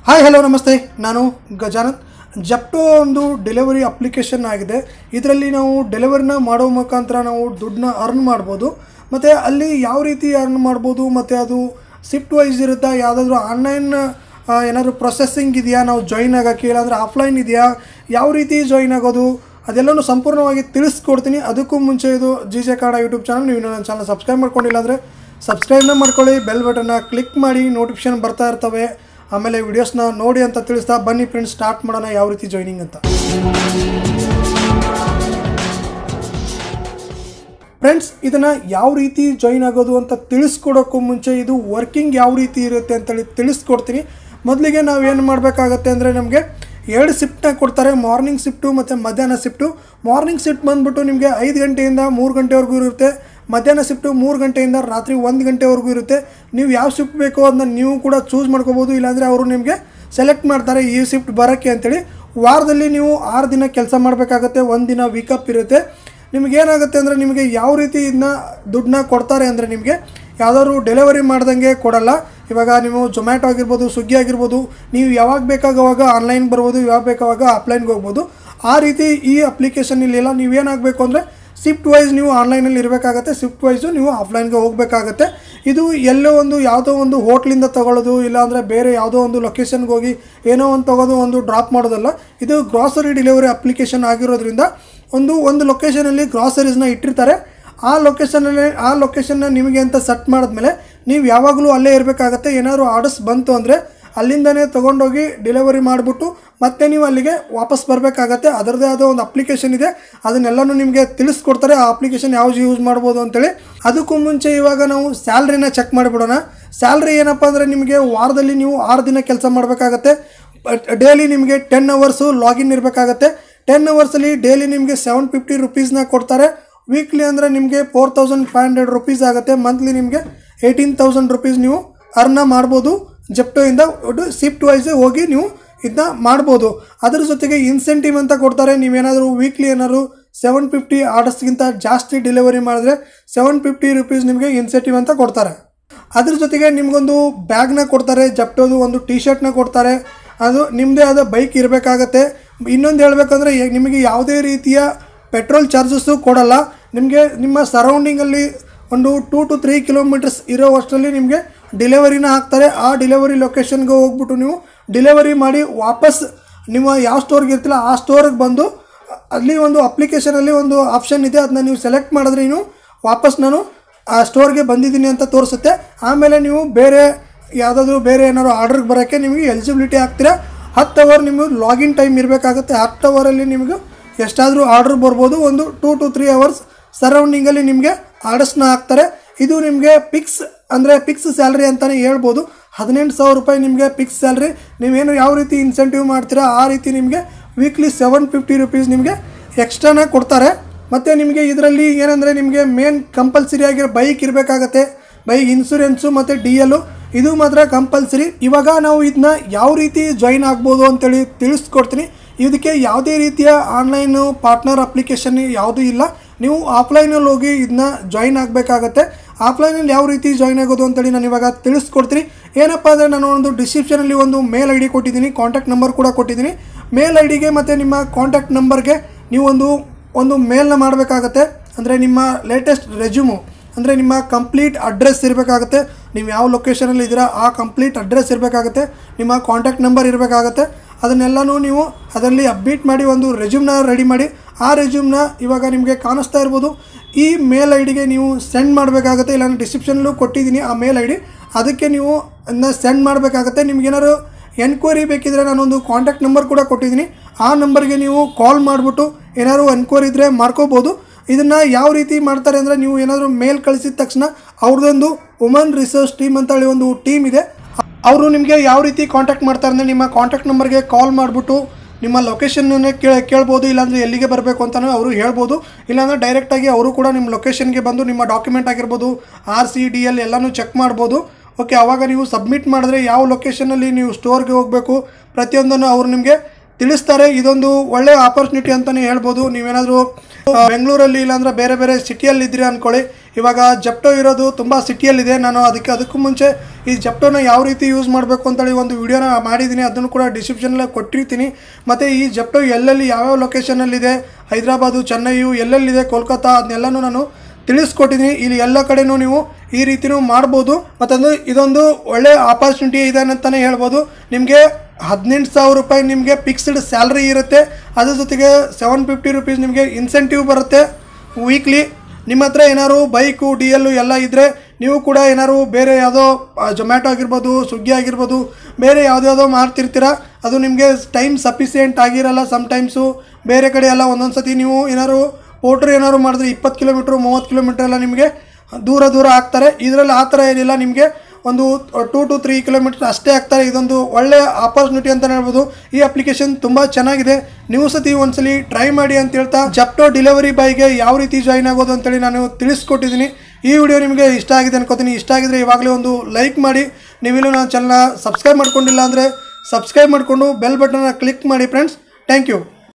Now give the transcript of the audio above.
hi hello ನಮಸ್ತೆ ನಾನು ಗಜಾನಂದ್ ಜಪ್ಟೋ ಒಂದು ಡೆಲಿವರಿ ಅಪ್ಲಿಕೇಶನ್ ಆಗಿದೆ ಇದರಲ್ಲಿ ನಾವು ಡೆಲಿವರಿನ ಮಾಡೋ ಮುಖಾಂತರ ನಾವು ದುಡ್ಡನ್ನ ಅರ್ನ್ ಮಾಡ್ಬೋದು ಮತ್ತು ಅಲ್ಲಿ ಯಾವ ರೀತಿ ಅರ್ನ್ ಮಾಡ್ಬೋದು ಮತ್ತು ಅದು ಶಿಫ್ಟ್ ವೈಸ್ ಇರುತ್ತಾ ಯಾವುದಾದ್ರೂ ಆನ್ಲೈನ್ ಏನಾದರೂ ಪ್ರೊಸೆಸಿಂಗ್ ಇದೆಯಾ ನಾವು ಜಾಯಿನ್ ಆಗೋಕ್ಕೆ ಇಲ್ಲಾಂದರೆ ಆಫ್ಲೈನ್ ಇದೆಯಾ ಯಾವ ರೀತಿ ಜಾಯಿನ್ ಆಗೋದು ಅದೆಲ್ಲನೂ ಸಂಪೂರ್ಣವಾಗಿ ತಿಳಿಸ್ಕೊಡ್ತೀನಿ ಅದಕ್ಕೂ ಮುಂಚೆ ಇದು G J Kannada YouTube channel ನೀವು ನನ್ನ ಚಾನಲ್ ಸಬ್ಸ್ಕ್ರೈಬ್ ಮಾಡ್ಕೊಂಡಿಲ್ಲ ಅಂದರೆ ಸಬ್ಸ್ಕ್ರೈಬ್ನ ಮಾಡ್ಕೊಳ್ಳಿ ಬೆಲ್ ಬಟನ್ನ ಕ್ಲಿಕ್ ಮಾಡಿ ನೋಟಿಫಿಕೇಶನ್ ಬರ್ತಾ ಇರ್ತವೆ ಆಮೇಲೆ ವಿಡಿಯೋಸ್ನ ನೋಡಿ ಅಂತ ತಿಳಿಸ್ತಾ ಬನ್ನಿ ಫ್ರೆಂಡ್ಸ್ ಸ್ಟಾರ್ಟ್ ಮಾಡೋಣ ಯಾವ ರೀತಿ ಜಾಯ್ನಿಂಗ್ ಅಂತ ಫ್ರೆಂಡ್ಸ್ ಇದನ್ನು ಯಾವ ರೀತಿ ಜಾಯಿನ್ ಆಗೋದು ಅಂತ ತಿಳಿಸ್ಕೊಡೋಕ್ಕೂ ಮುಂಚೆ ಇದು ವರ್ಕಿಂಗ್ ಯಾವ ರೀತಿ ಇರುತ್ತೆ ಅಂತೇಳಿ ತಿಳಿಸ್ಕೊಡ್ತೀನಿ ಮೊದಲಿಗೆ ನಾವು ಏನು ಮಾಡಬೇಕಾಗತ್ತೆ ಅಂದರೆ ನಮಗೆ ಎರಡು ಶಿಫ್ಟ್ನ ಕೊಡ್ತಾರೆ ಮಾರ್ನಿಂಗ್ ಶಿಫ್ಟು ಮತ್ತು ಮಧ್ಯಾಹ್ನ ಶಿಫ್ಟು ಮಾರ್ನಿಂಗ್ ಶಿಫ್ಟ್ ಬಂದುಬಿಟ್ಟು ನಿಮಗೆ ಐದು ಗಂಟೆಯಿಂದ ಮೂರು ಗಂಟೆವರೆಗೂ ಇರುತ್ತೆ ಮಧ್ಯಾಹ್ನ ಶಿಫ್ಟು ಮೂರು ಗಂಟೆಯಿಂದ ರಾತ್ರಿ ಒಂದು ಗಂಟೆವರೆಗೂ ಇರುತ್ತೆ ನೀವು ಯಾವ ಶಿಫ್ಟ್ ಬೇಕೋ ಅದನ್ನ ನೀವು ಕೂಡ ಚೂಸ್ ಮಾಡ್ಕೋಬೋದು ಇಲ್ಲಾಂದರೆ ಅವರು ನಿಮಗೆ ಸೆಲೆಕ್ಟ್ ಮಾಡ್ತಾರೆ ಈ ಶಿಫ್ಟ್ ಬರೋಕ್ಕೆ ಅಂತೇಳಿ ವಾರದಲ್ಲಿ ನೀವು ಆರು ದಿನ ಕೆಲಸ ಮಾಡಬೇಕಾಗತ್ತೆ ಒಂದು ದಿನ ವೀಕಪ್ ಇರುತ್ತೆ ನಿಮಗೇನಾಗುತ್ತೆ ಅಂದರೆ ನಿಮಗೆ ಯಾವ ರೀತಿ ಇದನ್ನ ದುಡ್ಡನ್ನ ಕೊಡ್ತಾರೆ ಅಂದರೆ ನಿಮಗೆ ಯಾವ್ದಾದ್ರು ಡೆಲಿವರಿ ಮಾಡ್ದಂಗೆ ಕೊಡಲ್ಲ ಇವಾಗ ನೀವು ಜೊಮ್ಯಾಟೊ ಆಗಿರ್ಬೋದು ಸ್ವಿಗ್ಗಿ ಆಗಿರ್ಬೋದು ನೀವು ಯಾವಾಗ ಬೇಕಾಗವಾಗ ಆನ್ಲೈನ್ ಬರ್ಬೋದು ಯಾವಾಗ ಬೇಕಾವಾಗ ಆಫ್ಲೈನ್ಗೆ ಹೋಗ್ಬೋದು ಆ ರೀತಿ ಈ ಅಪ್ಲಿಕೇಶನ್ ಇಲ್ಲಿಲ್ಲ ನೀವೇನಾಗಬೇಕು ಅಂದರೆ ಶಿಫ್ಟ್ ವೈಸ್ ನೀವು ಆನ್ಲೈನಲ್ಲಿ ಇರಬೇಕಾಗತ್ತೆ ಶಿಫ್ಟ್ ವೈಸು ನೀವು ಆಫ್ಲೈನ್ಗೆ ಹೋಗಬೇಕಾಗತ್ತೆ ಇದು ಎಲ್ಲೋ ಒಂದು ಯಾವುದೋ ಒಂದು ಹೋಟ್ಲಿಂದ ತಗೊಳ್ಳೋದು ಇಲ್ಲಾಂದರೆ ಬೇರೆ ಯಾವುದೋ ಒಂದು ಲೊಕೇಶನ್ಗೆ ಹೋಗಿ ಏನೋ ಒಂದು ತಗೋದು ಒಂದು ಡ್ರಾಪ್ ಮಾಡೋದಲ್ಲ ಇದು ಗ್ರಾಸರಿ ಡೆಲಿವರಿ ಅಪ್ಲಿಕೇಶನ್ ಆಗಿರೋದ್ರಿಂದ ಒಂದು ಒಂದು ಲೊಕೇಶನಲ್ಲಿ ಗ್ರಾಸರೀಸ್ನ ಇಟ್ಟಿರ್ತಾರೆ ಆ ಲೊಕೇಶನಲ್ಲಿ ಆ ಲೊಕೇಶನ್ನ ನಿಮಗೆ ಅಂತ ಸೆಟ್ ಮಾಡಿದ್ಮೇಲೆ ನೀವು ಯಾವಾಗಲೂ ಅಲ್ಲೇ ಇರಬೇಕಾಗತ್ತೆ ಏನಾದರೂ ಆರ್ಡರ್ಸ್ ಬಂತು ಅಂದರೆ ಅಲ್ಲಿಂದನೇ ತೊಗೊಂಡೋಗಿ ಡೆಲಿವರಿ ಮಾಡಿಬಿಟ್ಟು ಮತ್ತೆ ನೀವು ಅಲ್ಲಿಗೆ ವಾಪಸ್ ಬರಬೇಕಾಗತ್ತೆ ಅದರದೇ ಆದ ಒಂದು ಅಪ್ಲಿಕೇಶನ್ ಇದೆ ಅದನ್ನೆಲ್ಲನೂ ನಿಮಗೆ ತಿಳಿಸ್ಕೊಡ್ತಾರೆ ಆ ಅಪ್ಲಿಕೇಶನ್ ಯಾವ್ದು ಯೂಸ್ ಮಾಡ್ಬೋದು ಅಂತೇಳಿ ಅದಕ್ಕೂ ಮುಂಚೆ ಇವಾಗ ನಾವು ಸ್ಯಾಲ್ರಿನ ಚೆಕ್ ಮಾಡಿಬಿಡೋಣ ಸ್ಯಾಲ್ರಿ ಏನಪ್ಪ ಅಂದರೆ ನಿಮಗೆ ವಾರದಲ್ಲಿ ನೀವು ಆರು ದಿನ ಕೆಲಸ ಮಾಡಬೇಕಾಗತ್ತೆ ಡೈಲಿ ನಿಮಗೆ ಟೆನ್ ಅವರ್ಸು ಲಾಗಿನ್ ಇರಬೇಕಾಗತ್ತೆ ಟೆನ್ ಅವರ್ಸಲ್ಲಿ ಡೈಲಿ ನಿಮಗೆ ಸೆವೆನ್ ಫಿಫ್ಟಿ ರುಪೀಸ್ನ ಕೊಡ್ತಾರೆ ವೀಕ್ಲಿ ಅಂದರೆ ನಿಮಗೆ four thousand five hundred rupees ಆಗುತ್ತೆ ಮಂತ್ಲಿ ನಿಮಗೆ ಏಯ್ಟೀನ್ ತೌಸಂಡ್ ರುಪೀಸ್ ನೀವು ಅರ್ನ ಮಾಡ್ಬೋದು ಜೆಪ್ಟೋಯಿಂದ ಒಟ್ಟು ಶಿಫ್ಟ್ ವೈಸ್ ಹೋಗಿ ನೀವು ಇದನ್ನ ಮಾಡ್ಬೋದು ಅದ್ರ ಜೊತೆಗೆ ಇನ್ಸೆಂಟಿವ್ ಅಂತ ಕೊಡ್ತಾರೆ ನೀವೇನಾದರೂ ವೀಕ್ಲಿ ಏನಾದರೂ ಸೆವೆನ್ ಫಿಫ್ಟಿ ಆರ್ಡರ್ಸ್ಗಿಂತ ಜಾಸ್ತಿ ಡೆಲಿವರಿ ಮಾಡಿದ್ರೆ ಸೆವೆನ್ ಫಿಫ್ಟಿ ರುಪೀಸ್ ನಿಮಗೆ ಇನ್ಸೆಂಟಿವ್ ಅಂತ ಕೊಡ್ತಾರೆ ಅದ್ರ ಜೊತೆಗೆ ನಿಮಗೊಂದು ಬ್ಯಾಗ್ನ ಕೊಡ್ತಾರೆ ಜಪ್ಟೋದು ಒಂದು ಟಿ ಶರ್ಟ್ನ ಕೊಡ್ತಾರೆ ಅದು ನಿಮ್ಮದೇ ಆದ ಬೈಕ್ ಇರಬೇಕಾಗತ್ತೆ ಇನ್ನೊಂದು ಹೇಳ್ಬೇಕಂದ್ರೆ ಈಗ ನಿಮಗೆ ಯಾವುದೇ ರೀತಿಯ ಪೆಟ್ರೋಲ್ ಚಾರ್ಜಸ್ಸು ಕೊಡಲ್ಲ ನಿಮಗೆ ನಿಮ್ಮ ಸರೌಂಡಿಂಗಲ್ಲಿ ಒಂದು ಟೂ ಟು ತ್ರೀ ಕಿಲೋಮೀಟರ್ಸ್ ಇರೋ ಅಷ್ಟರಲ್ಲಿ ನಿಮಗೆ ಡೆಲಿವರಿನ ಹಾಕ್ತಾರೆ ಆ ಡೆಲಿವರಿ ಲೊಕೇಶನ್ಗೆ ಹೋಗ್ಬಿಟ್ಟು ನೀವು ಡೆಲಿವರಿ ಮಾಡಿ ವಾಪಸ್ ನಿಮ್ಮ ಯಾವ ಸ್ಟೋರ್ಗೆ ಇರ್ತಿಲ್ಲ ಆ ಸ್ಟೋರ್ಗೆ ಬಂದು ಅಲ್ಲಿ ಒಂದು ಅಪ್ಲಿಕೇಶನಲ್ಲಿ ಒಂದು ಆಪ್ಷನ್ ಇದೆ ಅದನ್ನ ನೀವು ಸೆಲೆಕ್ಟ್ ಮಾಡಿದ್ರೆ ನೀವು ವಾಪಸ್ ನಾನು ಆ ಸ್ಟೋರ್ಗೆ ಬಂದಿದ್ದೀನಿ ಅಂತ ತೋರಿಸುತ್ತೆ ಆಮೇಲೆ ನೀವು ಬೇರೆ ಯಾವುದಾದ್ರೂ ಬೇರೆ ಏನಾದ್ರು ಆರ್ಡ್ರಿಗೆ ಬರೋಕ್ಕೆ ನಿಮಗೆ ಎಲಿಜಿಬಿಲಿಟಿ ಆಗ್ತೀರಾ ಹತ್ತು ಅವರ್ ನಿಮಗೆ ಲಾಗಿನ್ ಟೈಮ್ ಇರಬೇಕಾಗುತ್ತೆ ಹತ್ತು ಅವರಲ್ಲಿ ನಿಮಗೆ ಎಷ್ಟಾದರೂ ಆರ್ಡ್ರ್ ಬರ್ಬೋದು ಒಂದು ಟೂ ಟು ತ್ರೀ ಅವರ್ಸ್ ಸರೌಂಡಿಂಗಲ್ಲಿ ನಿಮಗೆ ಆರ್ಡರ್ಸ್ನ ಹಾಕ್ತಾರೆ ಇದು ನಿಮಗೆ ಪಿಕ್ಸ್ ಅಂದರೆ ಪಿಕ್ಸ್ ಸ್ಯಾಲ್ರಿ ಅಂತಲೇ ಹೇಳ್ಬೋದು ಹದಿನೆಂಟು ಸಾವಿರ ರೂಪಾಯಿ ನಿಮಗೆ ಪಿಕ್ಸ್ ಸ್ಯಾಲ್ರಿ ನೀವೇನು ಯಾವ ರೀತಿ ಇನ್ಸೆಂಟಿವ್ ಮಾಡ್ತೀರಾ ಆ ರೀತಿ ನಿಮಗೆ ವೀಕ್ಲಿ ಸೆವೆನ್ ಫಿಫ್ಟಿ ರುಪೀಸ್ ನಿಮಗೆ ಎಕ್ಸ್ಟ್ರಾನ ಕೊಡ್ತಾರೆ ಮತ್ತು ನಿಮಗೆ ಇದರಲ್ಲಿ ಏನಂದರೆ ನಿಮಗೆ ಮೇನ್ ಕಂಪಲ್ಸರಿ ಆಗಿರೋ ಬೈಕ್ ಇರಬೇಕಾಗತ್ತೆ ಬೈಕ್ ಇನ್ಸೂರೆನ್ಸು ಮತ್ತು ಡಿ ಎಲ್ಲು ಇದು ಮಾತ್ರ ಕಂಪಲ್ಸರಿ ಇವಾಗ ನಾವು ಇದನ್ನ ಯಾವ ರೀತಿ ಜಾಯಿನ್ ಆಗ್ಬೋದು ಅಂತೇಳಿ ತಿಳಿಸ್ಕೊಡ್ತೀನಿ ಇದಕ್ಕೆ ಯಾವುದೇ ರೀತಿಯ ಆನ್ಲೈನು ಪಾರ್ಟ್ನರ್ ಅಪ್ಲಿಕೇಶನ್ ಯಾವುದೂ ಇಲ್ಲ ನೀವು ಆಫ್ಲೈನಲ್ಲಿ ಹೋಗಿ ಇದನ್ನ ಜಾಯಿನ್ ಆಗಬೇಕಾಗತ್ತೆ ಆಫ್ಲೈನಲ್ಲಿ ಯಾವ ರೀತಿ ಜಾಯಿನ್ ಆಗೋದು ಅಂತೇಳಿ ನಾನು ಇವಾಗ ತಿಳಿಸ್ಕೊಡ್ತೀನಿ ಏನಪ್ಪ ಅಂದರೆ ನಾನು ಒಂದು ಡಿಸ್ಕ್ರಿಪ್ಷನಲ್ಲಿ ಒಂದು ಮೇಲ್ ಐ ಡಿ ಕೊಟ್ಟಿದ್ದೀನಿ ಕಾಂಟ್ಯಾಕ್ಟ್ ನಂಬರ್ ಕೂಡ ಕೊಟ್ಟಿದ್ದೀನಿ ಮೇಲ್ ಐ ಡಿಗೆ ಮತ್ತು ನಿಮ್ಮ ಕಾಂಟ್ಯಾಕ್ಟ್ ನಂಬರ್ಗೆ ನೀವು ಒಂದು ಒಂದು ಮೇಲ್ನ ಮಾಡಬೇಕಾಗತ್ತೆ ಅಂದರೆ ನಿಮ್ಮ ಲೇಟೆಸ್ಟ್ ರೆಜ್ಯೂಮು ಅಂದರೆ ನಿಮ್ಮ ಕಂಪ್ಲೀಟ್ ಅಡ್ರೆಸ್ ಇರಬೇಕಾಗುತ್ತೆ ನೀವು ಯಾವ ಲೊಕೇಶನಲ್ಲಿ ಇದ್ದೀರಾ ಆ ಕಂಪ್ಲೀಟ್ ಅಡ್ರೆಸ್ ಇರಬೇಕಾಗುತ್ತೆ ನಿಮ್ಮ ಕಾಂಟ್ಯಾಕ್ಟ್ ನಂಬರ್ ಇರಬೇಕಾಗುತ್ತೆ ಅದನ್ನೆಲ್ಲನೂ ನೀವು ಅದರಲ್ಲಿ ಅಪ್ಡೇಟ್ ಮಾಡಿ ಒಂದು ರೆಜ್ಯೂಮ್ನ ರೆಡಿ ಮಾಡಿ ಆ ರೆಜ್ಯೂಮ್ನ ಇವಾಗ ನಿಮಗೆ ಕಾಣಿಸ್ತಾ ಇರ್ಬೋದು ಈ ಮೇಲ್ ಐ ಡಿಗೆ ನೀವು ಸೆಂಡ್ ಮಾಡಬೇಕಾಗುತ್ತೆ ಇಲ್ಲ ನಾನು ಡಿಸ್ಕ್ರಿಪ್ಷನಲ್ಲೂ ಕೊಟ್ಟಿದ್ದೀನಿ ಆ ಮೇಲ್ ಐ ಡಿ ಅದಕ್ಕೆ ನೀವು ಅದನ್ನ ಸೆಂಡ್ ಮಾಡಬೇಕಾಗತ್ತೆ ನಿಮ್ಗೇನಾದ್ರು ಎನ್ಕ್ವೈರಿ ಬೇಕಿದ್ರೆ ನಾನೊಂದು ಕಾಂಟ್ಯಾಕ್ಟ್ ನಂಬರ್ ಕೂಡ ಕೊಟ್ಟಿದ್ದೀನಿ ಆ ನಂಬರ್ಗೆ ನೀವು ಕಾಲ್ ಮಾಡಿಬಿಟ್ಟು ಏನಾದ್ರು ಎನ್ಕ್ವೈರಿ ಇದ್ದರೆ ಮಾಡ್ಕೋಬೋದು ಇದನ್ನು ಯಾವ ರೀತಿ ಮಾಡ್ತಾರೆ ಅಂದರೆ ನೀವು ಏನಾದರೂ ಮೇಲ್ ಕಳಿಸಿದ ತಕ್ಷಣ ಅವ್ರದ್ದೊಂದು ವುಮನ್ ರಿಸರ್ಚ್ ಟೀಮ್ ಅಂತ ಹೇಳಿ ಒಂದು ಟೀಮ್ ಇದೆ ಅವರು ನಿಮಗೆ ಯಾವ ರೀತಿ ಕಾಂಟ್ಯಾಕ್ಟ್ ಮಾಡ್ತಾರೆ ಅಂದರೆ ನಿಮ್ಮ ಕಾಂಟ್ಯಾಕ್ಟ್ ನಂಬರ್ಗೆ ಕಾಲ್ ಮಾಡಿಬಿಟ್ಟು ನಿಮ್ಮ ಲೊಕೇಶನ್ನ ಕೇಳ ಕೇಳ್ಬೋದು ಇಲ್ಲಾಂದರೆ ಎಲ್ಲಿಗೆ ಬರಬೇಕು ಅಂತಲೂ ಅವರು ಹೇಳ್ಬೋದು ಇಲ್ಲಾಂದರೆ ಡೈರೆಕ್ಟಾಗಿ ಅವರು ಕೂಡ ನಿಮ್ಮ ಲೊಕೇಶನ್ಗೆ ಬಂದು ನಿಮ್ಮ ಡಾಕ್ಯುಮೆಂಟ್ ಆಗಿರ್ಬೋದು ಆರ್ ಸಿ ಡಿ ಎಲ್ ಎಲ್ಲನೂ ಚೆಕ್ ಮಾಡ್ಬೋದು ಓಕೆ ಆವಾಗ ನೀವು ಸಬ್ಮಿಟ್ ಮಾಡಿದ್ರೆ ಯಾವ ಲೊಕೇಶನಲ್ಲಿ ನೀವು ಸ್ಟೋರ್ಗೆ ಹೋಗಬೇಕು ಪ್ರತಿಯೊಂದನ್ನು ಅವರು ನಿಮಗೆ ತಿಳಿಸ್ತಾರೆ ಇದೊಂದು ಒಳ್ಳೆ ಆಪರ್ಚುನಿಟಿ ಅಂತಲೇ ಹೇಳ್ಬೋದು ನೀವೇನಾದರೂ ಬೆಂಗಳೂರಲ್ಲಿ ಇಲ್ಲಾಂದ್ರೆ ಬೇರೆ ಬೇರೆ ಸಿಟಿಯಲ್ಲಿ ಇದ್ದೀರಿ ಅಂದ್ಕೊಳ್ಳಿ ಇವಾಗ ಜಪ್ಟೋ ಇರೋದು ತುಂಬ ಸಿಟಿಯಲ್ಲಿದೆ ನಾನು ಅದಕ್ಕೆ ಅದಕ್ಕೂ ಮುಂಚೆ ಈ ಜಪ್ಟೋನ ಯಾವ ರೀತಿ ಯೂಸ್ ಮಾಡಬೇಕು ಅಂತೇಳಿ ಒಂದು ವಿಡಿಯೋನ ಮಾಡಿದ್ದೀನಿ ಅದನ್ನು ಕೂಡ ಡಿಸ್ಕ್ರಿಪ್ಷನಲ್ಲಿ ಕೊಟ್ಟಿರ್ತೀನಿ ಮತ್ತು ಈ ಜಪ್ಟೋ ಎಲ್ಲೆಲ್ಲಿ ಯಾವ್ಯಾವ ಲೊಕೇಶನಲ್ಲಿದೆ ಹೈದರಾಬಾದು ಚೆನ್ನೈಯು ಎಲ್ಲೆಲ್ಲಿದೆ ಕೋಲ್ಕತ್ತಾ ಅದನ್ನೆಲ್ಲನೂ ನಾನು ತಿಳಿಸ್ಕೊಟ್ಟಿದ್ದೀನಿ ಇಲ್ಲಿ ಎಲ್ಲ ಕಡೆನೂ ನೀವು ಈ ರೀತಿನೂ ಮಾಡ್ಬೋದು ಮತ್ತೊಂದು ಇದೊಂದು ಒಳ್ಳೆ ಆಪರ್ಚುನಿಟಿ ಇದೆ ಅಂತಲೇ ಹೇಳ್ಬೋದು ನಿಮಗೆ ಹದಿನೆಂಟು ಸಾವಿರ ರೂಪಾಯಿ ನಿಮಗೆ ಫಿಕ್ಸ್ಡ್ ಸ್ಯಾಲ್ರಿ ಇರುತ್ತೆ ಅದ್ರ ಜೊತೆಗೆ ಸೆವೆನ್ ಫಿಫ್ಟಿ ರುಪೀಸ್ ನಿಮಗೆ ಇನ್ಸೆಂಟಿವ್ ಬರುತ್ತೆ ವೀಕ್ಲಿ ನಿಮ್ಮ ಹತ್ರ ಏನಾದ್ರು ಬೈಕು ಡಿ ಎಲ್ಲು ಎಲ್ಲ ಇದ್ದರೆ ನೀವು ಕೂಡ ಏನಾದ್ರು ಬೇರೆ ಯಾವುದೋ ಜೊಮ್ಯಾಟೊ ಆಗಿರ್ಬೋದು ಸ್ವಿಗ್ಗಿ ಆಗಿರ್ಬೋದು ಬೇರೆ ಯಾವುದ್ಯಾವುದೋ ಮಾಡ್ತಿರ್ತೀರ ಅದು ನಿಮಗೆ ಟೈಮ್ ಸಫಿಸಿಯೆಂಟ್ ಆಗಿರಲ್ಲ ಸಮ್ಟೈಮ್ಸು ಬೇರೆ ಕಡೆ ಎಲ್ಲ ಒಂದೊಂದು ಸತಿ ನೀವು ಏನಾದ್ರು ಪೋಟ್ರ್ ಏನಾದ್ರು ಮಾಡಿದ್ರೆ ಇಪ್ಪತ್ತು ಕಿಲೋಮೀಟ್ರು ಮೂವತ್ತು ಕಿಲೋಮೀಟ್ರ್ ಎಲ್ಲ ನಿಮಗೆ ದೂರ ದೂರ ಆಗ್ತಾರೆ ಇದರಲ್ಲಿ ಆ ಥರ ಏನಿಲ್ಲ ನಿಮಗೆ ಒಂದು ಟೂ ಟು ತ್ರೀ ಕಿಲೋಮೀಟರ್ ಅಷ್ಟೇ ಆಗ್ತಾರೆ ಇದೊಂದು ಒಳ್ಳೆಯ ಆಪರ್ಚುನಿಟಿ ಅಂತ ಹೇಳ್ಬೋದು ಈ ಅಪ್ಲಿಕೇಶನ್ ತುಂಬ ಚೆನ್ನಾಗಿದೆ ನೀವು ಸತಿ ಒಂದ್ಸಲಿ ಟ್ರೈ ಮಾಡಿ ಅಂತ ಹೇಳ್ತಾ ಜಪ್ಟೋ ಡೆಲಿವರಿ ಬಾಯ್ಗೆ ಯಾವ ರೀತಿ ಜಾಯ್ನ್ ಆಗೋದು ಅಂತೇಳಿ ನಾನು ತಿಳಿಸ್ಕೊಟ್ಟಿದ್ದೀನಿ ಈ ವಿಡಿಯೋ ನಿಮಗೆ ಇಷ್ಟ ಆಗಿದೆ ಅನ್ಕೋತೀನಿ ಇಷ್ಟ ಆಗಿದ್ರೆ ಇವಾಗಲೇ ಒಂದು ಲೈಕ್ ಮಾಡಿ ನೀವಿಲ್ಲೂ ನನ್ನ ಚಾನಲ್ನ ಸಬ್ಸ್ಕ್ರೈಬ್ ಮಾಡ್ಕೊಂಡಿಲ್ಲ ಅಂದರೆ ಸಬ್ಸ್ಕ್ರೈಬ್ ಮಾಡಿಕೊಂಡು ಬೆಲ್ ಬಟನ್ನ ಕ್ಲಿಕ್ ಮಾಡಿ ಫ್ರೆಂಡ್ಸ್ ಥ್ಯಾಂಕ್ ಯು